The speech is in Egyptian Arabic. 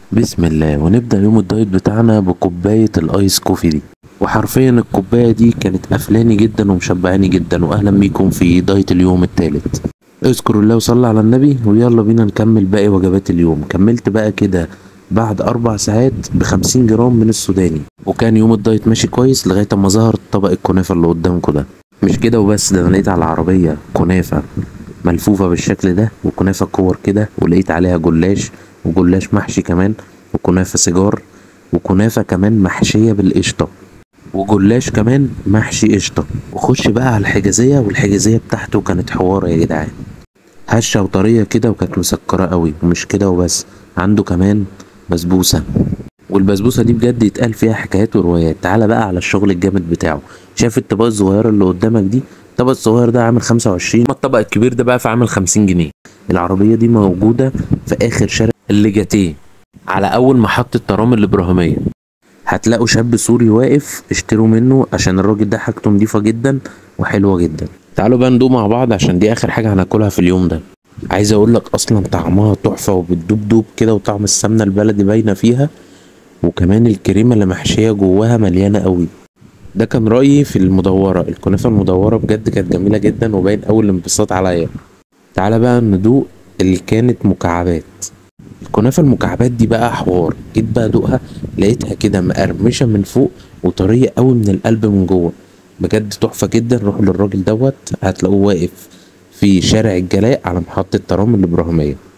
بسم الله ونبدأ يوم الدايت بتاعنا بكوباية الايس كوفي دي وحرفيا الكوباية دي كانت قفلاني جدا ومشبعاني جدا واهلا بيكم في دايت اليوم التالت اذكروا الله وصلى على النبي ويلا بينا نكمل باقي وجبات اليوم كملت بقى كده بعد اربع ساعات بخمسين جرام من السوداني وكان يوم الدايت ماشي كويس لغاية اما ظهر طبق الكنافة اللي قدامكم ده مش كده وبس ده انا لقيت على العربية كنافة ملفوفة بالشكل ده وكنافة كور كده ولقيت عليها جلاش وجلاش محشي كمان وكنافة سيجار وكنافة كمان محشية بالقشطة وجلاش كمان محشي قشطة وخش بقى على الحجازية والحجازية بتاعته كانت حوار يا جدعان هشة وطرية كده وكانت مسكرة قوي ومش كده وبس عنده كمان بسبوسة والبسبوسة دي بجد يتقال فيها حكايات وروايات تعالى بقى على الشغل الجامد بتاعه شايف الطبق الصغيرة اللي قدامك دي الطبق الصغير ده عامل خمسة وعشرين الطبق الكبير ده بقى في عامل خمسين جنيه العربية دي موجودة في آخر شارع الليجاتيه على أول محطة ترام الإبراهيمية هتلاقوا شاب سوري واقف اشتروا منه عشان الراجل ده حاجته نضيفة جدا وحلوة جدا تعالوا بقى ندوق مع بعض عشان دي آخر حاجة هناكلها في اليوم ده عايز اقول لك اصلا طعمها تحفة وبتدوب دوب كده وطعم السمنة البلدي باينة فيها وكمان الكريمة اللي محشية جواها مليانة قوي ده كان رأيي في المدورة الكنافة المدورة بجد كانت جميلة جدا وباين أول الانبساط عليا تعالى بقى ندوق اللي كانت مكعبات الكنافة المكعبات دي بقى حوار جيت بقى ادوقها لقيتها كده مقرمشة من فوق وطرية قوي من القلب من جوه بجد تحفة جدا روحوا للراجل دوت هتلاقوه واقف في شارع الجلاء على محطة ترام الإبراهيمية